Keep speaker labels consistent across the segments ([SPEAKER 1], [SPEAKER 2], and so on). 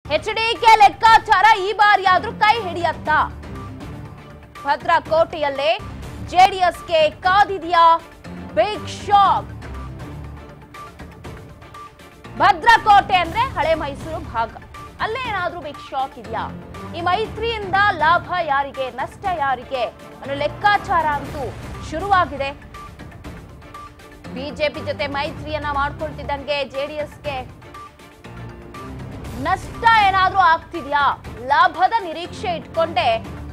[SPEAKER 1] HDK ಲೆಕ್ಕಾಚಾರ ಈ ಬಾರಿಯಾದ್ರೂ ಕೈ ಹಿಡಿಯತ್ತಾ ಭದ್ರಕೋಟೆಯಲ್ಲೇ ಜೆಡಿಎಸ್ಗೆ ಕಾದಿದೆಯಾ ಬಿಗ್ ಶಾಕ್ ಭದ್ರಕೋಟೆ ಅಂದ್ರೆ ಹಳೆ ಮೈಸೂರು ಭಾಗ ಅಲ್ಲೇ ಏನಾದ್ರೂ ಬಿಗ್ ಶಾಕ್ ಇದೆಯಾ ಈ ಮೈತ್ರಿಯಿಂದ ಲಾಭ ಯಾರಿಗೆ ನಷ್ಟ ಯಾರಿಗೆ ಅನ್ನೋ ಲೆಕ್ಕಾಚಾರ ಅಂತೂ ಶುರುವಾಗಿದೆ ಬಿಜೆಪಿ ಜೊತೆ ಮೈತ್ರಿಯನ್ನ ಮಾಡ್ಕೊಳ್ತಿದ್ದಂಗೆ ಜೆಡಿಎಸ್ಗೆ ನಷ್ಟ ಏನಾದ್ರೂ ಆಗ್ತಿದ್ಯಾ ಲಾಭದ ನಿರೀಕ್ಷೆ ಇಟ್ಕೊಂಡೆ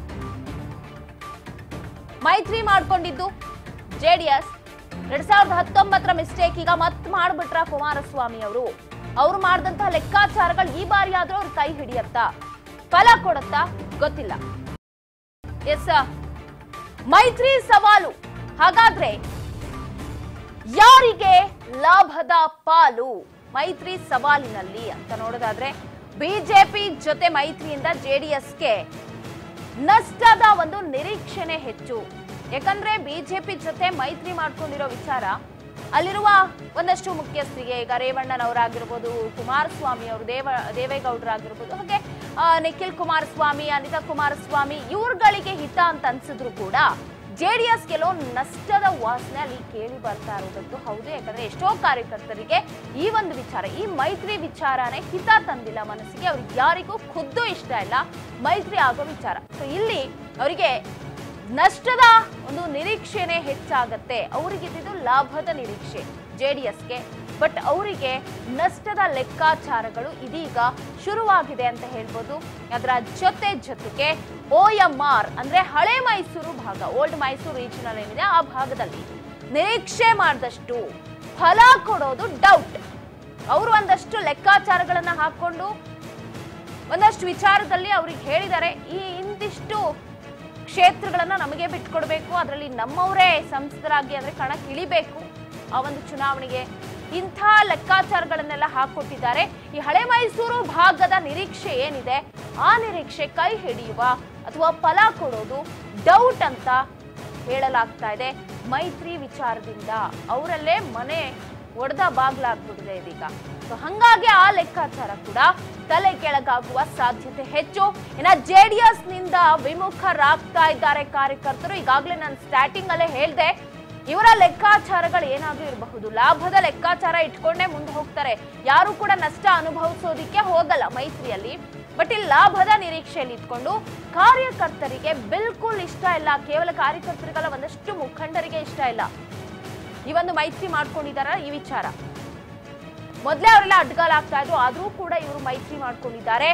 [SPEAKER 1] ಮೈತ್ರಿ ಮಾಡ್ಕೊಂಡಿದ್ದು ಜೆಡಿಎಸ್ ಎರಡ್ ಸಾವಿರದ ಹತ್ತೊಂಬತ್ತರ ಮಿಸ್ಟೇಕ್ ಈಗ ಮತ್ ಮಾಡ್ಬಿಟ್ರ ಕುಮಾರಸ್ವಾಮಿ ಅವರು ಅವ್ರು ಮಾಡಿದಂತಹ ಲೆಕ್ಕಾಚಾರಗಳು ಈ ಬಾರಿ ಆದ್ರೂ ಅವ್ರ ಕೈ ಹಿಡಿಯತ್ತಾ ಫಲ ಕೊಡುತ್ತಾ ಗೊತ್ತಿಲ್ಲ ಎಸ್ ಮೈತ್ರಿ ಸವಾಲು ಹಾಗಾದ್ರೆ ಯಾರಿಗೆ ಲಾಭದ ಪಾಲು ಮೈತ್ರಿ ಸವಾಲಿನಲ್ಲಿ ಅಂತ ನೋಡೋದಾದ್ರೆ ಬಿಜೆಪಿ ಜೊತೆ ಮೈತ್ರಿಯಿಂದ ಜೆಡಿಎಸ್ಗೆ ನಷ್ಟದ ಒಂದು ನಿರೀಕ್ಷೆನೆ ಹೆಚ್ಚು ಯಾಕಂದ್ರೆ ಬಿಜೆಪಿ ಜೊತೆ ಮೈತ್ರಿ ಮಾಡ್ಕೊಂಡಿರೋ ವಿಚಾರ ಅಲ್ಲಿರುವ ಒಂದಷ್ಟು ಮುಖ್ಯಸ್ಥರಿಗೆ ಈಗ ರೇವಣ್ಣನವರಾಗಿರ್ಬೋದು ಕುಮಾರಸ್ವಾಮಿ ಅವರು ದೇವ ದೇವೇಗೌಡರಾಗಿರ್ಬೋದು ಹಾಗೆ ಆ, ನಿಖಿಲ್ ಕುಮಾರಸ್ವಾಮಿ ಅನಿತಾ ಕುಮಾರಸ್ವಾಮಿ ಇವ್ರುಗಳಿಗೆ ಹಿತ ಅಂತ ಅನ್ಸಿದ್ರು ಕೂಡ ಜೆಡಿಎಸ್ ಕೆಲವು ನಷ್ಟದ ವಾಸನೆ ಅಲ್ಲಿ ಕೇಳಿ ಬರ್ತಾ ಇರೋದಂತೂ ಹೌದು ಯಾಕಂದ್ರೆ ಎಷ್ಟೋ ಕಾರ್ಯಕರ್ತರಿಗೆ ಈ ಒಂದು ವಿಚಾರ ಈ ಮೈತ್ರಿ ವಿಚಾರನೇ ಹಿತ ತಂದಿಲ್ಲ ಮನಸ್ಸಿಗೆ ಅವ್ರಿಗೆ ಯಾರಿಗೂ ಖುದ್ದು ಇಷ್ಟ ಇಲ್ಲ ಮೈತ್ರಿ ಆಗೋ ವಿಚಾರ ಸೊ ಇಲ್ಲಿ ಅವರಿಗೆ ನಷ್ಟದ ಒಂದು ನಿರೀಕ್ಷೆನೆ ಹೆಚ್ಚಾಗತ್ತೆ ಅವರಿಗಿದ್ದು ಲಾಭದ ನಿರೀಕ್ಷೆ ಜೆಡಿಎಸ್ಗೆ ಬಟ್ ಅವರಿಗೆ ನಷ್ಟದ ಲೆಕ್ಕಾಚಾರಗಳು ಇದೀಗ ಶುರುವಾಗಿದೆ ಅಂತ ಹೇಳ್ಬೋದು ಅದರ ಜೊತೆ ಜೊತೆಗೆ ಓ ಎಂ ಆರ್ ಅಂದ್ರೆ ಹಳೆ ಮೈಸೂರು ಭಾಗ ಓಲ್ಡ್ ಮೈಸೂರು ರೀಜನಲ್ ಏನಿದೆ ಆ ಭಾಗದಲ್ಲಿ ನಿರೀಕ್ಷೆ ಮಾಡಿದಷ್ಟು ಫಲ ಕೊಡೋದು ಡೌಟ್ ಅವರು ಒಂದಷ್ಟು ಲೆಕ್ಕಾಚಾರಗಳನ್ನ ಹಾಕೊಂಡು ಒಂದಷ್ಟು ವಿಚಾರದಲ್ಲಿ ಅವ್ರಿಗೆ ಹೇಳಿದ್ದಾರೆ ಈ ಇಂದಿಷ್ಟು ಕ್ಷೇತ್ರಗಳನ್ನ ನಮಗೆ ಬಿಟ್ಕೊಡ್ಬೇಕು ಅದರಲ್ಲಿ ನಮ್ಮವರೇ ಸಂಸದರಾಗಿ ಅಂದ್ರೆ ಕಣಕ್ಕೆ ಇಳಿಬೇಕು ಆ ಒಂದು ಚುನಾವಣೆಗೆ ಇಂಥ ಲೆಕ್ಕಾಚಾರಗಳನ್ನೆಲ್ಲ ಹಾಕೊಟ್ಟಿದ್ದಾರೆ ಈ ಹಳೆ ಮೈಸೂರು ಭಾಗದ ನಿರೀಕ್ಷೆ ಏನಿದೆ ಆ ನಿರೀಕ್ಷೆ ಕೈ ಹಿಡಿಯುವ ಅಥವಾ ಫಲ ಕೊಡೋದು ಡೌಟ್ ಅಂತ ಹೇಳಲಾಗ್ತಾ ಇದೆ ಮೈತ್ರಿ ವಿಚಾರದಿಂದ ಅವರಲ್ಲೇ ಮನೆ ಒಡೆದ ಬಾಗ್ಲಾಗ್ಬಿಟ್ಟಿದೆ ಇದೀಗ ಸೊ ಹಂಗಾಗಿ ಆ ಲೆಕ್ಕಾಚಾರ ಕೂಡ ತಲೆ ಕೆಳಗಾಗುವ ಸಾಧ್ಯತೆ ಹೆಚ್ಚು ಇನ್ನ ಜೆಡಿಎಸ್ ನಿಂದ ವಿಮುಖರಾಗ್ತಾ ಇದ್ದಾರೆ ಕಾರ್ಯಕರ್ತರು ಈಗಾಗಲೇ ನಾನು ಸ್ಟಾರ್ಟಿಂಗ್ ಅಲ್ಲೇ ಹೇಳ್ದೆ ಇವರ ಲೆಕ್ಕಾಚಾರಗಳು ಏನಾದ್ರೂ ಇರಬಹುದು ಲಾಭದ ಲೆಕ್ಕಾಚಾರ ಇಟ್ಕೊಂಡೇ ಮುಂದೆ ಹೋಗ್ತಾರೆ ಯಾರು ಕೂಡ ನಷ್ಟ ಅನುಭವಿಸೋದಿಕ್ಕೆ ಹೋಗಲ್ಲ ಮೈತ್ರಿಯಲ್ಲಿ ಬಟ್ ಇಲ್ಲಿ ಲಾಭದ ನಿರೀಕ್ಷೆಯಲ್ಲಿ ಇಟ್ಕೊಂಡು ಕಾರ್ಯಕರ್ತರಿಗೆ ಬಿಲ್ಕುಲ್ ಇಷ್ಟ ಇಲ್ಲ ಕೇವಲ ಕಾರ್ಯಕರ್ತರಿಗಲ್ಲ ಒಂದಷ್ಟು ಮುಖಂಡರಿಗೆ ಇಷ್ಟ ಇಲ್ಲ ಈ ಒಂದು ಮೈತ್ರಿ ಮಾಡ್ಕೊಂಡಿದಾರ ಈ ವಿಚಾರ ಮೊದಲೇ ಅವರೆಲ್ಲ ಅಡ್ಗಾಲ್ ಆಗ್ತಾ ಇದ್ರು ಆದ್ರೂ ಕೂಡ ಇವರು ಮೈತ್ರಿ ಮಾಡ್ಕೊಂಡಿದ್ದಾರೆ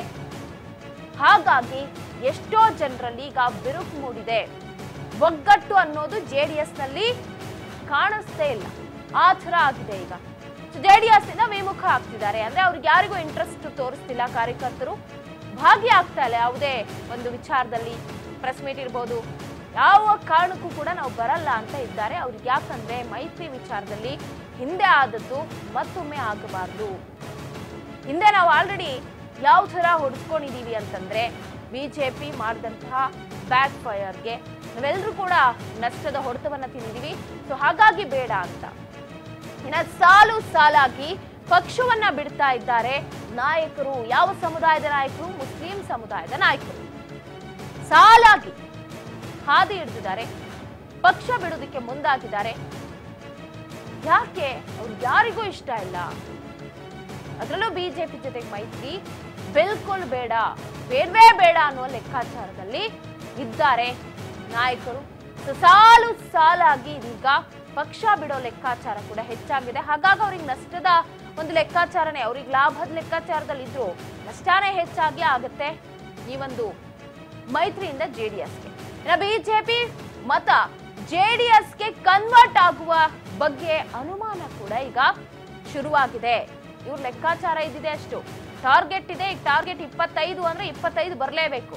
[SPEAKER 1] ಹಾಗಾಗಿ ಎಷ್ಟೋ ಜನರಲ್ಲಿ ಈಗ ಬಿರುಕು ಮೂಡಿದೆ ಒಗ್ಗಟ್ಟು ಅನ್ನೋದು ಜೆಡಿಎಸ್ ನಲ್ಲಿ ಕಾಣಿಸ್ತೇ ಇಲ್ಲ ಆ ಥರ ಆಗಿದೆ ಈಗ ಜೆಡಿಎಸ್ ಇಂದ ವಿಮುಖ ಆಗ್ತಿದ್ದಾರೆ ಅಂದ್ರೆ ಅವ್ರಿಗೆ ಯಾರಿಗೂ ಇಂಟ್ರೆಸ್ಟ್ ತೋರಿಸ್ತಿಲ್ಲ ಕಾರ್ಯಕರ್ತರು ಭಾಗಿಯಾಗ್ತಾ ಇಲ್ಲ ಯಾವುದೇ ಒಂದು ವಿಚಾರದಲ್ಲಿ ಪ್ರೆಸ್ ಮೀಟ್ ಇರ್ಬೋದು ಯಾವ ಕಾರಣಕ್ಕೂ ಕೂಡ ನಾವು ಬರಲ್ಲ ಅಂತ ಇದ್ದಾರೆ ಅವ್ರಿಗೆ ಯಾಕಂದ್ರೆ ಮೈತ್ರಿ ವಿಚಾರದಲ್ಲಿ ಹಿಂದೆ ಆದದ್ದು ಮತ್ತೊಮ್ಮೆ ಆಗಬಾರ್ದು ಹಿಂದೆ ನಾವು ಆಲ್ರೆಡಿ ಯಾವ ಥರ ಹೊಡೆಸ್ಕೊಂಡಿದೀವಿ ಅಂತಂದ್ರೆ ಬಿಜೆಪಿ ಮಾಡಿದಂತಹ ಬ್ಯಾಕ್ ಫೈರ್ಗೆ ನಾವೆಲ್ಲರೂ ಕೂಡ ನಷ್ಟದ ಹೊಡೆತವನ್ನ ತಿಂದಿದೀವಿ ಸೊ ಹಾಗಾಗಿ ಬೇಡ ಅಂತ ಇನ್ನ ಸಾಲು ಸಾಲಾಗಿ ಪಕ್ಷವನ್ನ ಬಿಡ್ತಾ ಇದ್ದಾರೆ ನಾಯಕರು ಯಾವ ಸಮುದಾಯದ ನಾಯಕರು ಮುಸ್ಲಿಂ ಸಮುದಾಯದ ನಾಯಕರು ಸಾಲಾಗಿ ಹಾದಿ ಹಿಡಿದಿದ್ದಾರೆ ಪಕ್ಷ ಬಿಡೋದಕ್ಕೆ ಮುಂದಾಗಿದ್ದಾರೆ ಯಾಕೆ ಅವ್ರು ಯಾರಿಗೂ ಇಷ್ಟ ಇಲ್ಲ ಅದರಲ್ಲೂ ಬಿಜೆಪಿ ಜೊತೆಗೆ ಮೈತ್ರಿ ಬಿಲ್ಕುಲ್ ಬೇಡ ಬೇಡವೇ ಬೇಡ ಅನ್ನುವ ಲೆಕ್ಕಾಚಾರದಲ್ಲಿ ಇದ್ದಾರೆ ನಾಯಕರು ಸೊ ಸಾಲು ಸಾಲಾಗಿ ಇದೀಗ ಪಕ್ಷ ಬಿಡೋ ಲೆಕ್ಕಾಚಾರ ಕೂಡ ಹೆಚ್ಚಾಗಿದೆ ಹಾಗಾಗಿ ಅವ್ರಿಗೆ ನಷ್ಟದ ಒಂದು ಲೆಕ್ಕಾಚಾರನೇ ಅವ್ರಿಗೆ ಲಾಭದ ಲೆಕ್ಕಾಚಾರದಲ್ಲಿ ಇದ್ರು ನಷ್ಟನೇ ಹೆಚ್ಚಾಗಿ ಆಗುತ್ತೆ ಈ ಒಂದು ಮೈತ್ರಿಯಿಂದ ಜೆಡಿಎಸ್ಗೆ ಇನ್ನು ಬಿಜೆಪಿ ಮತ ಜೆಡಿಎಸ್ಗೆ ಕನ್ವರ್ಟ್ ಆಗುವ ಬಗ್ಗೆ ಅನುಮಾನ ಕೂಡ ಈಗ ಶುರುವಾಗಿದೆ ಇವ್ರ ಲೆಕ್ಕಾಚಾರ ಇದ್ದಿದೆ ಅಷ್ಟು ಟಾರ್ಗೆಟ್ ಇದೆ ಈಗ ಟಾರ್ಗೆಟ್ ಇಪ್ಪತ್ತೈದು ಅಂದ್ರೆ ಇಪ್ಪತ್ತೈದು ಬರಲೇಬೇಕು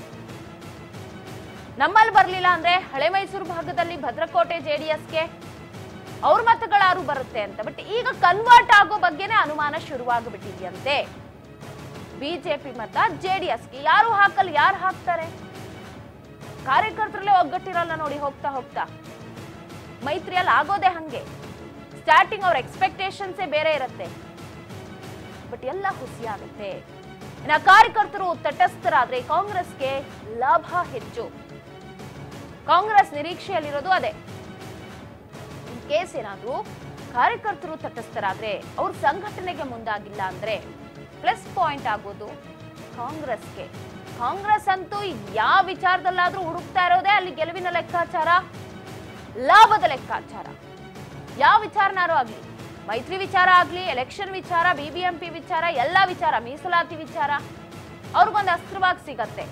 [SPEAKER 1] ನಮ್ಮಲ್ಲಿ ಬರ್ಲಿಲ್ಲ ಅಂದ್ರೆ ಹಳೆ ಮೈಸೂರು ಭಾಗದಲ್ಲಿ ಭದ್ರಕೋಟೆ ಜೆಡಿಎಸ್ಗೆ ಅವ್ರ ಮತಗಳಾರು ಬರುತ್ತೆ ಅಂತ ಬಟ್ ಈಗ ಕನ್ವರ್ಟ್ ಆಗೋ ಬಗ್ಗೆನೇ ಅನುಮಾನ ಶುರುವಾಗ್ಬಿಟ್ಟಿದ್ಯಂತೆ ಬಿಜೆಪಿ ಮತ ಜೆಡಿಎಸ್ಗೆ ಯಾರು ಹಾಕಲ್ಲ ಯಾರು ಹಾಕ್ತಾರೆ ಕಾರ್ಯಕರ್ತರಲ್ಲೇ ಒಗ್ಗಟ್ಟಿರಲ್ಲ ನೋಡಿ ಹೋಗ್ತಾ ಹೋಗ್ತಾ ಮೈತ್ರಿಯಲ್ಲಿ ಆಗೋದೇ ಹಂಗೆ ಸ್ಟಾರ್ಟಿಂಗ್ ಅವ್ರ ಎಕ್ಸ್ಪೆಕ್ಟೇಷನ್ಸೇ ಬೇರೆ ಇರುತ್ತೆ ಬಟ್ ಎಲ್ಲ ಹುಸಿ ಆಗುತ್ತೆ ಇನ್ನು ಕಾರ್ಯಕರ್ತರು ತಟಸ್ಥರಾದ್ರೆ ಕಾಂಗ್ರೆಸ್ಗೆ ಲಾಭ ಹೆಚ್ಚು ಕಾಂಗ್ರೆಸ್ ನಿರೀಕ್ಷೆಯಲ್ಲಿರೋದು ಅದೇ ಇನ್ ಕೇಸ್ ಏನಾದ್ರೂ ಕಾರ್ಯಕರ್ತರು ತಟಸ್ಥರಾದ್ರೆ ಅವ್ರ ಸಂಘಟನೆಗೆ ಮುಂದಾಗಿಲ್ಲ ಅಂದ್ರೆ ಪ್ಲಸ್ ಪಾಯಿಂಟ್ ಆಗೋದು ಕಾಂಗ್ರೆಸ್ಗೆ ಕಾಂಗ್ರೆಸ್ ಅಂತೂ ಯಾವ ವಿಚಾರದಲ್ಲಾದ್ರೂ ಹುಡುಕ್ತಾ ಇರೋದೇ ಅಲ್ಲಿ ಗೆಲುವಿನ ಲೆಕ್ಕಾಚಾರ ಲಾಭದ ಲೆಕ್ಕಾಚಾರ ಯಾವ ವಿಚಾರನಾರು ಆಗ್ಲಿ ಮೈತ್ರಿ ವಿಚಾರ ಆಗ್ಲಿ ಎಲೆಕ್ಷನ್ ವಿಚಾರ ಬಿಬಿಎಂಪಿ ವಿಚಾರ ಎಲ್ಲಾ ವಿಚಾರ ಮೀಸಲಾತಿ ವಿಚಾರ ಅವ್ರಿಗೊಂದು ಅಸ್ತ್ರವಾಗಿ ಸಿಗತ್ತೆ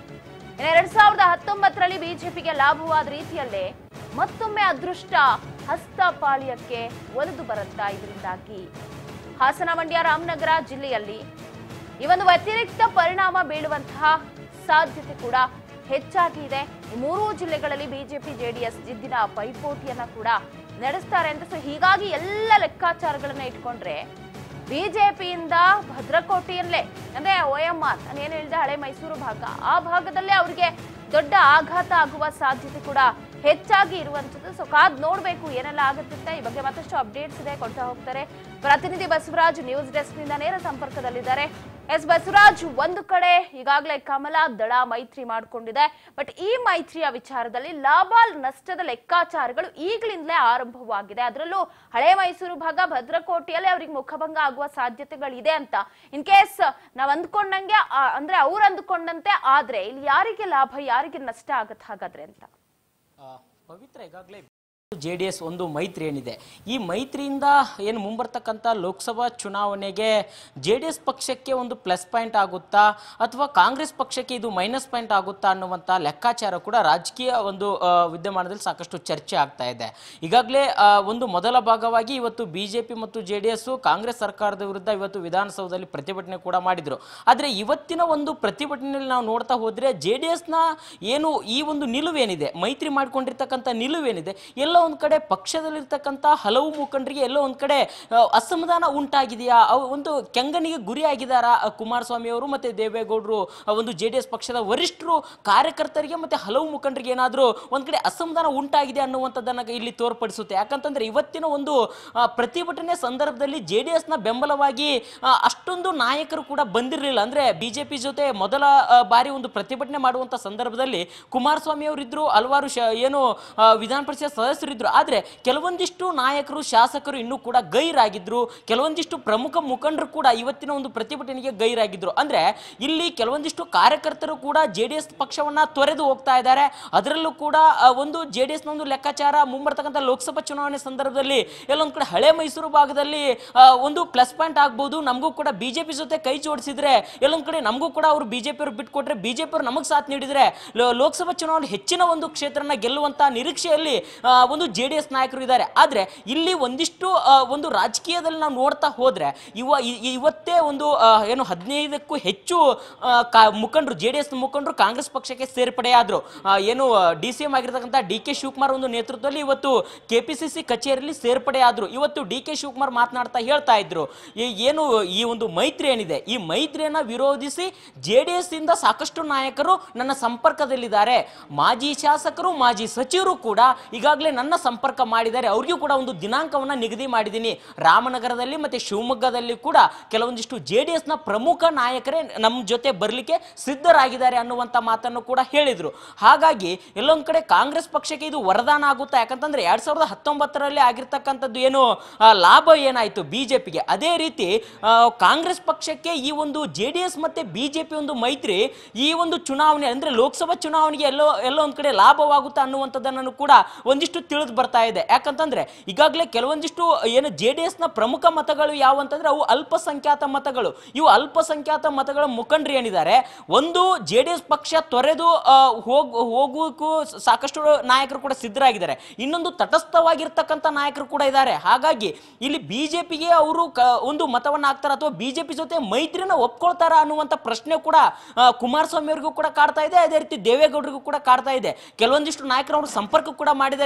[SPEAKER 1] ಇನ್ನು ಎರಡ್ ಸಾವಿರದ ಹತ್ತೊಂಬತ್ತರಲ್ಲಿ ಬಿಜೆಪಿಗೆ ಲಾಭವಾದ ರೀತಿಯಲ್ಲೇ ಮತ್ತೊಮ್ಮೆ ಅದೃಷ್ಟ ಹಸ್ತಪಾಳ್ಯಕ್ಕೆ ಒಲಿದು ಬರುತ್ತಾ ಇದರಿಂದಾಗಿ ಹಾಸನ ಮಂಡ್ಯ ರಾಮನಗರ ಜಿಲ್ಲೆಯಲ್ಲಿ ಈ ಒಂದು ವ್ಯತಿರಿಕ್ತ ಪರಿಣಾಮ ಬೀಳುವಂತಹ ಸಾಧ್ಯತೆ ಕೂಡ ಹೆಚ್ಚಾಗಿ ಇದೆ ಈ ಮೂರೂ ಜಿಲ್ಲೆಗಳಲ್ಲಿ ಬಿಜೆಪಿ ಜೆಡಿಎಸ್ ಜಿದ್ದಿನ ಪೈಪೋಟಿಯನ್ನ ಕೂಡ ನಡೆಸ್ತಾರೆ ಅಂತ ಸೊ ಹೀಗಾಗಿ ಎಲ್ಲ ಲೆಕ್ಕಾಚಾರಗಳನ್ನ ಇಟ್ಕೊಂಡ್ರೆ ಬಿಜೆಪಿಯಿಂದ ಭದ್ರಕೋಟೆಯಲ್ಲೇ ಅಂದ್ರೆ ಒ ಎಂ ಆರ್ ನಾನು ಏನು ಹೇಳಿದೆ ಹಳೆ ಮೈಸೂರು ಭಾಗ ಆ ಭಾಗದಲ್ಲೇ ಅವ್ರಿಗೆ ದೊಡ್ಡ ಆಘಾತ ಆಗುವ ಸಾಧ್ಯತೆ ಕೂಡ ಹೆಚ್ಚಾಗಿ ಇರುವಂತದ್ದು ಸೊ ಕಾದ್ ನೋಡ್ಬೇಕು ಏನೆಲ್ಲ ಆಗುತ್ತೆ ಅಂತ ಈ ಬಗ್ಗೆ ಮತ್ತಷ್ಟು ಅಪ್ಡೇಟ್ಸ್ ಇದೆ ಕೊಡ್ತಾ ಹೋಗ್ತಾರೆ ಪ್ರತಿನಿಧಿ ಬಸವರಾಜ್ ನ್ಯೂಸ್ ಡೆಸ್ಕ್ ನಿಂದ ನೇರ ಸಂಪರ್ಕದಲ್ಲಿದ್ದಾರೆ ಎಸ್ ಬಸವರಾಜ್ ಒಂದು ಕಡೆ ಈಗಾಗಲೇ ಕಮಲ ದಳ ಮೈತ್ರಿ ಮಾಡಿಕೊಂಡಿದೆ ಬಟ್ ಈ ಮೈತ್ರಿಯ ವಿಚಾರದಲ್ಲಿ ಲಾಭ ನಷ್ಟದ ಲೆಕ್ಕಾಚಾರಗಳು ಈಗಲಿಂದಲೇ ಆರಂಭವಾಗಿದೆ ಅದರಲ್ಲೂ ಹಳೆ ಮೈಸೂರು ಭಾಗ ಭದ್ರಕೋಟೆಯಲ್ಲಿ ಅವ್ರಿಗೆ ಮುಖಭಂಗ ಆಗುವ ಸಾಧ್ಯತೆಗಳಿದೆ ಅಂತ ಇನ್ ಕೇಸ್ ನಾವ್ ಅಂದ್ಕೊಂಡಂಗೆ ಆ, ಅಂದ್ರೆ ಅವ್ರು ಅಂದ್ಕೊಂಡಂತೆ ಆದ್ರೆ ಇಲ್ಲಿ ಯಾರಿಗೆ ಲಾಭ ಯಾರಿಗೆ ನಷ್ಟ ಆಗತ್ತೆ ಹಾಗಾದ್ರೆ ಅಂತ
[SPEAKER 2] ಆ, ಪವಿತ್ರ ಈಗಾಗಲೇ ಜೆ ಡಿ ಎಸ್ ಒಂದು ಮೈತ್ರಿ ಏನಿದೆ ಈ ಮೈತ್ರಿಯಿಂದ ಏನು ಮುಂಬರ್ತಕ್ಕಂಥ ಲೋಕಸಭಾ ಚುನಾವಣೆಗೆ ಜೆ ಡಿ ಎಸ್ ಪಕ್ಷಕ್ಕೆ ಒಂದು ಪ್ಲಸ್ ಪಾಯಿಂಟ್ ಆಗುತ್ತಾ ಅಥವಾ ಕಾಂಗ್ರೆಸ್ ಪಕ್ಷಕ್ಕೆ ಇದು ಮೈನಸ್ ಪಾಯಿಂಟ್ ಆಗುತ್ತಾ ಅನ್ನುವಂಥ ಲೆಕ್ಕಾಚಾರ ಕೂಡ ರಾಜಕೀಯ ಒಂದು ಆ, ವಿದ್ಯಮಾನದಲ್ಲಿ ಸಾಕಷ್ಟು ಚರ್ಚೆ ಆಗ್ತಾ ಇದೆ ಈಗಾಗಲೇ ಆ, ಒಂದು ಮೊದಲ ಭಾಗವಾಗಿ ಇವತ್ತು ಬಿ ಜೆ ಪಿ ಮತ್ತು ಜೆ ಡಿ ಎಸ್ ಕಾಂಗ್ರೆಸ್ ಸರ್ಕಾರದ ವಿರುದ್ಧ ಇವತ್ತು ವಿಧಾನಸೌಧದಲ್ಲಿ ಪ್ರತಿಭಟನೆ ಕೂಡ ಮಾಡಿದ್ರು ಆದರೆ ಇವತ್ತಿನ ಒಂದು ಪ್ರತಿಭಟನೆಯಲ್ಲಿ ನಾವು ನೋಡ್ತಾ ಹೋದ್ರೆ ಜೆ ಡಿ ಎಸ್ನ ಏನು ಈ ಒಂದು ನಿಲುವೇನಿದೆ ಮೈತ್ರಿ ಮಾಡ್ಕೊಂಡಿರ್ತಕ್ಕಂಥ ನಿಲುವೇನಿದೆ ಎಲ್ಲ ಒಂದು ಕಡೆ ಪಕ್ಷದಲ್ಲಿರ್ತಕ್ಕಂಥ ಹಲವು ಮುಖಂಡರಿಗೆ ಎಲ್ಲೋ ಒಂದು ಕಡೆ ಆ, ಅಸಮಾಧಾನ ಉಂಟಾಗಿದೆಯಾ ಅವು ಒಂದು ಕೆಂಗನಿಗೆ ಗುರಿ ಆಗಿದಾರಾ ಆ, ಕುಮಾರಸ್ವಾಮಿ ಅವರು ಮತ್ತೆ ದೇವೇಗೌಡರು ಆ, ಒಂದು ಜೆ ಡಿ ಎಸ್ ಪಕ್ಷದ ವರಿಷ್ಠರು ಕಾರ್ಯಕರ್ತರಿಗೆ ಮತ್ತೆ ಹಲವು ಮುಖಂಡರಿಗೆ ಏನಾದರೂ ಒಂದು ಕಡೆ ಅಸಮಾಧಾನ ಉಂಟಾಗಿದೆ ಅನ್ನುವಂಥದ್ದನ್ನ ಇಲ್ಲಿ ತೋರ್ಪಡಿಸುತ್ತೆ ಯಾಕಂತಂದ್ರೆ ಇವತ್ತಿನ ಒಂದು ಆ, ಪ್ರತಿಭಟನೆ ಸಂದರ್ಭದಲ್ಲಿ ಜೆ ಡಿ ಎಸ್ನ ಬೆಂಬಲವಾಗಿ ಆ, ಅಷ್ಟೊಂದು ನಾಯಕರು ಕೂಡ ಬಂದಿರಲಿಲ್ಲ ಅಂದ್ರೆ ಬಿಜೆಪಿ ಜೊತೆ ಮೊದಲ ಆ, ಬಾರಿ ಒಂದು ಪ್ರತಿಭಟನೆ ಮಾಡುವಂತ ಸಂದರ್ಭದಲ್ಲಿ ಕುಮಾರಸ್ವಾಮಿ ಅವರಿದ್ರು ಹಲವಾರು ಶ- ಏನು ಆ, ವಿಧಾನ ಪರಿಷತ್ ಸದಸ್ಯರಿದ್ರು ಆದ್ರೆ ಕೆಲವೊಂದಿಷ್ಟು ನಾಯಕರು ಶಾಸಕರು ಇನ್ನೂ ಕೂಡ ಗೈರಾಗಿದ್ರು ಕೆಲವೊಂದಿಷ್ಟು ಪ್ರಮುಖ ಮುಖಂಡರು ಕೂಡ ಇವತ್ತಿನ ಒಂದು ಪ್ರತಿಭಟನೆಗೆ ಗೈರಾಗಿದ್ರು ಅಂದ್ರೆ ಇಲ್ಲಿ ಕೆಲವೊಂದಿಷ್ಟು ಕಾರ್ಯಕರ್ತರು ಕೂಡ ಜೆ ಡಿ ಎಸ್ ಪಕ್ಷವನ್ನ ತೊರೆದು ಹೋಗ್ತಾ ಇದ್ದಾರೆ ಅದರಲ್ಲೂ ಕೂಡ ಆ, ಒಂದು ಜೆ ಡಿ ಎಸ್ನ ಒಂದು ಲೆಕ್ಕಾಚಾರ ಮುಂಬರ್ತಕ್ಕಂಥ ಲೋಕಸಭಾ ಚುನಾವಣೆ ಸಂದರ್ಭದಲ್ಲಿ ಎಲ್ಲೊಂದ್ ಕಡೆ ಹಳೆ ಮೈಸೂರು ಭಾಗದಲ್ಲಿ ಆ, ಒಂದು ಪ್ಲಸ್ ಪಾಯಿಂಟ್ ಆಗ್ಬೋದು ನಮಗೂ ಕೂಡ ಬಿಜೆಪಿ ಜೊತೆ ಕೈ ಜೋಡಿಸಿದ್ರೆ ಎಲ್ಲೊಂದ್ ಕಡೆ ನಮಗೂ ಕೂಡ ಅವರು ಬಿಜೆಪಿ ಅವರು ಬಿಟ್ಕೊಟ್ರೆ ಬಿಜೆಪಿ ಅವರು ನಮಗೆ ಸಾಥ್ ನೀಡಿದ್ರೆ ಲೋ- ಲೋಕಸಭಾ ಚುನಾವಣೆ ಹೆಚ್ಚಿನ ಒಂದು ಕ್ಷೇತ್ರನ ಗೆಲ್ಲುವಂತ ನಿರೀಕ್ಷೆಯಲ್ಲಿ ಆ, ಒಂದು ಜೆ ಡಿ ಎಸ್ ನಾಯಕರು ಇದ್ದಾರೆ ಆದ್ರೆ ಇಲ್ಲಿ ಒಂದಿಷ್ಟು ಆ, ಒಂದು ರಾಜಕೀಯದಲ್ಲಿ ನಾವು ನೋಡ್ತಾ ಹೋದ್ರೆ ಇವ ಇ- ಇವತ್ತೇ ಒಂದು ಆ, ಏನು ಹದಿನೈದಕ್ಕೂ ಹೆಚ್ಚು ಆ, ಕಾ- ಮುಖಂಡರು ಜೆ ಡಿ ಎಸ್ ಮುಖಂಡರು ಕಾಂಗ್ರೆಸ್ ಪಕ್ಷಕ್ಕೆ ಸೇರ್ಪಡೆಯಾದ್ರು ಆ, ಏನು ಡಿ ಸಿ ಎಂ ಆಗಿರ್ತಕ್ಕಂಥ ಡಿ ಕೆ ಶಿವಕುಮಾರ್ ಒಂದು ನೇತೃತ್ವದಲ್ಲಿ ಇವತ್ತು ಕೆಪಿಸಿಸಿ ಕಚೇರಿಯಲ್ಲಿ ಸೇರ್ಪಡೆಯಾದ್ರು ಇವತ್ತು ಡಿ ಕೆ ಶಿವಕುಮಾರ್ ಮಾತನಾಡ್ತಾ ಹೇಳ್ತಾ ಇದ್ರು ಈ- ಏನು ಈ ಒಂದು ಮೈತ್ರಿ ಏನಿದೆ ಈ ಮೈತ್ರಿಯನ್ನ ವಿರೋಧಿಸಿ ಜೆ ಡಿ ಎಸ್ ಇಂದ ಸಾಕಷ್ಟು ನಾಯಕರು ನನ್ನ ಸಂಪರ್ಕದಲ್ಲಿದ್ದಾರೆ ಮಾಜಿ ಶಾಸಕರು ಮಾಜಿ ಸಚಿವರು ಕೂಡ ಈಗಾಗಲೇ ನನ್ನ ಸಂಪರ್ಕ ಮಾಡಿದ್ದಾರೆ ಅವ್ರಿಗೂ ಕೂಡ ಒಂದು ದಿನಾಂಕವನ್ನ ನಿಗದಿ ಮಾಡಿದ್ದೀನಿ ರಾಮನಗರದಲ್ಲಿ ಮತ್ತೆ ಶಿವಮೊಗ್ಗದಲ್ಲಿ ಕೂಡ ಕೆಲವೊಂದಿಷ್ಟು ಜೆ ಡಿ ಎಸ್ನ ಪ್ರಮುಖ ನಾಯಕರೇ ನಮ್ಮ ಜೊತೆ ಬರಲಿಕ್ಕೆ ಸಿದ್ಧರಾಗಿದ್ದಾರೆ ಅನ್ನುವಂಥ ಮಾತನ್ನು ಕೂಡ ಹೇಳಿದ್ರು ಹಾಗಾಗಿ ಎಲ್ಲೊಂದ್ ಕಡೆ ಕಾಂಗ್ರೆಸ್ ಪಕ್ಷಕ್ಕೆ ಇದು ವರದಾನ ಆಗುತ್ತಾ ಯಾಕಂತಂದ್ರೆ ಎರಡ್ ಸಾವಿರದ ಹತ್ತೊಂಬತ್ತರಲ್ಲಿ ಆಗಿರ್ತಕ್ಕಂಥದ್ದು ಏನು ಆ, ಲಾಭ ಏನಾಯ್ತು ಬಿಜೆಪಿಗೆ ಅದೇ ರೀತಿ ಆ, ಕಾಂಗ್ರೆಸ್ ಪಕ್ಷಕ್ಕೆ ಈ ಒಂದು ಜೆ ಡಿ ಎಸ್ ಮತ್ತೆ ಬಿಜೆಪಿ ಒಂದು ಮೈತ್ರಿ ಈ ಒಂದು ಚುನಾವಣೆ ಅಂದ್ರೆ ಲೋಕಸಭಾ ಚುನಾವಣೆಗೆ ಎಲ್ಲೋ ಎಲ್ಲೋ ಒಂದ್ ಕಡೆ ಲಾಭವಾಗುತ್ತಾ ಅನ್ನುವಂಥದ್ದನ್ನು ಕೂಡ ಒಂದಿಷ್ಟು ತಿಳಿದು ಬರ್ತಾ ಇದೆ ಯಾಕಂತಂದ್ರೆ ಈಗಾಗಲೇ ಕೆಲವೊಂದಿಷ್ಟು ಏನು ಜೆ ಡಿ ಎಸ್ನ ಪ್ರಮುಖ ಮತಗಳು ಯಾವ ಅಂತಂದ್ರೆ ಅವು ಅಲ್ಪಸಂಖ್ಯಾತ ಮತಗಳು ಇವು ಅಲ್ಪಸಂಖ್ಯಾತ ಮತಗಳ ಮುಖಂಡರು ಏನಿದ್ದಾರೆ ಒಂದು ಜೆ ಡಿ ಎಸ್ ಪಕ್ಷ ತೊರೆದು ಆ, ಹೋಗ್ ಹೋಗೋಕ್ಕೂ ಸಾಕಷ್ಟು ನಾಯಕರು ಕೂಡ ಸಿದ್ಧರಾಗಿದ್ದಾರೆ ಇನ್ನೊಂದು ತಟಸ್ಥವಾಗಿರ್ತಕ್ಕಂಥ ನಾಯಕರು ಕೂಡ ಇದ್ದಾರೆ ಹಾಗಾಗಿ ಇಲ್ಲಿ ಬಿಜೆಪಿಗೆ ಅವರು ಒಂದು ಮತವನ್ನ ಹಾಕ್ತಾರ ಅಥವಾ ಬಿಜೆಪಿ ಜೊತೆ ಮೈತ್ರಿನ ಒಪ್ಕೊಳ್ತಾರ ಅನ್ನುವಂಥ ಪ್ರಶ್ನೆ ಕೂಡ ಆ, ಕುಮಾರಸ್ವಾಮಿ ಅವರಿಗೂ ಕೂಡ ಕಾಡ್ತಾ ಇದೆ ಅದೇ ರೀತಿ ದೇವೇಗೌಡರಿಗೂ ಕೂಡ ಕಾಡ್ತಾ ಇದೆ ಕೆಲವೊಂದಿಷ್ಟು ನಾಯಕರು ಅವರು ಸಂಪರ್ಕ ಕೂಡ ಮಾಡಿದ್ದಾರೆ ಯಾವ ರೀತಿ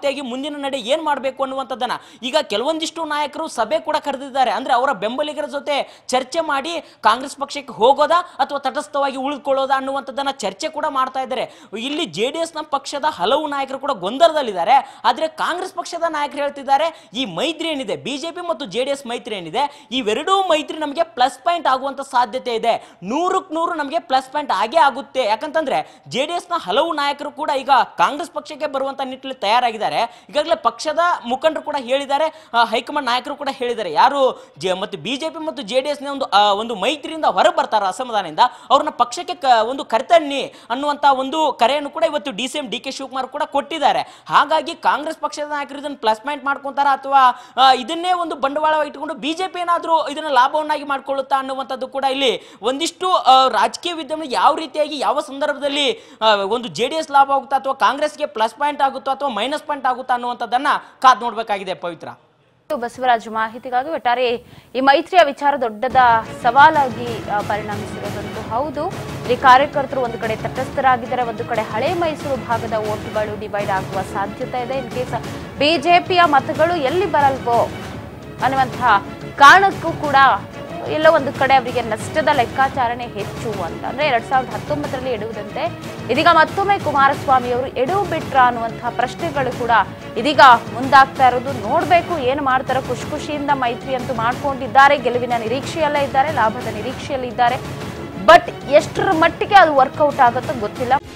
[SPEAKER 2] ರೀತಿಯಾಗಿ ಮುಂದಿನ ನಡೆ ಏನ್ ಮಾಡಬೇಕು ಅನ್ನುವಂಥದ್ದನ್ನ ಈಗ ಕೆಲವೊಂದಿಷ್ಟು ನಾಯಕರು ಸಭೆ ಕೂಡ ಕರೆದಿದ್ದಾರೆ ಅಂದ್ರೆ ಅವರ ಬೆಂಬಲಿಗರ ಜೊತೆ ಚರ್ಚೆ ಮಾಡಿ ಕಾಂಗ್ರೆಸ್ ಪಕ್ಷಕ್ಕೆ ಹೋಗೋದಾ ಅಥವಾ ತಟಸ್ಥವಾಗಿ ಉಳಿದುಕೊಳ್ಳೋದಾ ಅನ್ನುವಂಥದ್ದನ್ನ ಚರ್ಚೆ ಕೂಡ ಮಾಡ್ತಾ ಇದ್ದಾರೆ ಇಲ್ಲಿ ಜೆ ಡಿ ಎಸ್ನ ಪಕ್ಷದ ಹಲವು ನಾಯಕರು ಕೂಡ ಗೊಂದಲದಲ್ಲಿದ್ದಾರೆ ಆದ್ರೆ ಕಾಂಗ್ರೆಸ್ ಪಕ್ಷದ ನಾಯಕರು ಹೇಳ್ತಿದ್ದಾರೆ ಈ ಮೈತ್ರಿ ಏನಿದೆ ಬಿಜೆಪಿ ಮತ್ತು ಜೆ ಡಿ ಎಸ್ ಮೈತ್ರಿ ಏನಿದೆ ಇವೆರಡೂ ಮೈತ್ರಿ ನಮಗೆ ಪ್ಲಸ್ ಪಾಯಿಂಟ್ ಆಗುವಂತ ಸಾಧ್ಯತೆ ಇದೆ ನೂರಕ್ಕೆ ನೂರು ನಮಗೆ ಪ್ಲಸ್ ಪಾಯಿಂಟ್ ಆಗೇ ಆಗುತ್ತೆ ಯಾಕಂತಂದ್ರೆ ಜೆ ಡಿ ಎಸ್ನ ಹಲವು ನಾಯಕರು ಕೂಡ ಈಗ ಕಾಂಗ್ರೆಸ್ ಪಕ್ಷಕ್ಕೆ ಬರುವಂತ ನಿಟ್ಟಿನಲ್ಲಿ ತಯಾರಾಗಿದ್ದಾರೆ ಈಗಾಗಲೇ ಪಕ್ಷದ ಮುಖಂಡರು ಕೂಡ ಹೇಳಿದ್ದಾರೆ ಆ, ಹೈಕಮಾಂಡ್ ನಾಯಕರು ಕೂಡ ಹೇಳಿದ್ದಾರೆ ಯಾರು ಜೆ ಮತ್ತು ಬಿಜೆಪಿ ಮತ್ತು ಜೆ ಡಿ ಎಸ್ನ ಒಂದು ಆ, ಒಂದು ಮೈತ್ರಿಯಿಂದ ಹೊರ ಬರ್ತಾರ ಅಸಮಾಧಾನದಿಂದ ಅವ್ರನ್ನ ಪಕ್ಷಕ್ಕೆ ಕ- ಒಂದು ಕರ್ತಣ್ಣಿ ಅನ್ನುವಂತ ಒಂದು ಕರೆಯನ್ನು ಕೂಡ ಇವತ್ತು D C M D K Shivakumar ಕೂಡ ಕೊಟ್ಟಿದ್ದಾರೆ ಹಾಗಾಗಿ ಕಾಂಗ್ರೆಸ್ ಪಕ್ಷದ ನಾಯಕರು ಇದನ್ನು ಪ್ಲಸ್ ಪಾಯಿಂಟ್ ಮಾಡ್ಕೊಂತಾರ ಅಥವಾ ಆ, ಇದನ್ನೇ ಒಂದು ಬಂಡವಾಳವಾಗಿ ಇಟ್ಟುಕೊಂಡು ಬಿಜೆಪಿ ಏನಾದರೂ ಇದನ್ನ ಲಾಭವನ್ನಾಗಿ ಮಾಡ್ಕೊಳ್ಳುತ್ತಾ ಅನ್ನುವಂಥದ್ದು ಕೂಡ ಇಲ್ಲಿ ಒಂದಿಷ್ಟು ಆ, ರಾಜಕೀಯ ವಿದ್ಯಮಾನ ಯಾವ ರೀತಿಯಾಗಿ ಯಾವ ಸಂದರ್ಭದಲ್ಲಿ ಆ, ಒಂದು ಜೆ ಡಿ ಎಸ್ ಲಾಭ ಆಗುತ್ತಾ ಅಥವಾ ಕಾಂಗ್ರೆಸ್ಗೆ ಪ್ಲಸ್ ಪಾಯಿಂಟ್ ಆಗುತ್ತಾ ಅಥವಾ ಮೈನಸ್ ಪಾಯಿಂಟ್ ಆಗುತ್ತಾ ಅನ್ನುವಂಥದ್ದನ್ನ ಕಾದ್ ನೋಡ್ಬೇಕಾಗಿದೆ ಪವಿತ್ರ
[SPEAKER 1] ಬಸವರಾಜ್ ಮಾಹಿತಿಗಾಗಿ ಒಟ್ಟಾರೆ ಈ ಮೈತ್ರಿಯ ವಿಚಾರ ದೊಡ್ಡದ ಸವಾಲಾಗಿ ಆ, ಪರಿಣಮಿಸಿರೋದಂತೂ ಹೌದು ಇಲ್ಲಿ ಕಾರ್ಯಕರ್ತರು ಒಂದು ಕಡೆ ತಟಸ್ಥರಾಗಿದ್ದಾರೆ ಒಂದು ಕಡೆ ಹಳೆ ಮೈಸೂರು ಭಾಗದ ಓಟ್ಗಳು ಡಿವೈಡ್ ಆಗುವ ಸಾಧ್ಯತೆ ಇದೆ ಇನ್ ಕೇಸ್ ಬಿಜೆಪಿಯ ಮತಗಳು ಎಲ್ಲಿ ಬರಲ್ವೋ ಅನ್ನುವಂತಹ ಕಾರಣಕ್ಕೂ ಕೂಡ ಎಲ್ಲೋ ಒಂದು ಕಡೆ ಅವರಿಗೆ ನಷ್ಟದ ಲೆಕ್ಕಾಚಾರಣೆ ಹೆಚ್ಚು ಅಂತ ಅಂದ್ರೆ ಎರಡ್ ಸಾವಿರದ ಹತ್ತೊಂಬತ್ತರಲ್ಲಿ ಎಡುವುದಂತೆ ಇದೀಗ ಮತ್ತೊಮ್ಮೆ ಕುಮಾರಸ್ವಾಮಿ ಅವರು ಎಡವು ಬಿಟ್ರ ಅನ್ನುವಂತಹ ಪ್ರಶ್ನೆಗಳು ಕೂಡ ಇದೀಗ ಮುಂದಾಗ್ತಾ ಇರೋದು ನೋಡ್ಬೇಕು ಏನು ಮಾಡ್ತಾರೋ ಖುಷಿ ಖುಷಿಯಿಂದ ಮೈತ್ರಿ ಅಂತೂ ಮಾಡ್ಕೊಂಡಿದ್ದಾರೆ ಗೆಲುವಿನ ನಿರೀಕ್ಷೆಯಲ್ಲೇ ಇದ್ದಾರೆ ಲಾಭದ ನಿರೀಕ್ಷೆಯಲ್ಲಿ ಇದ್ದಾರೆ ಬಟ್ ಎಷ್ಟರ ಮಟ್ಟಿಗೆ ಅದು ವರ್ಕೌಟ್ ಆಗುತ್ತೋ ಗೊತ್ತಿಲ್ಲ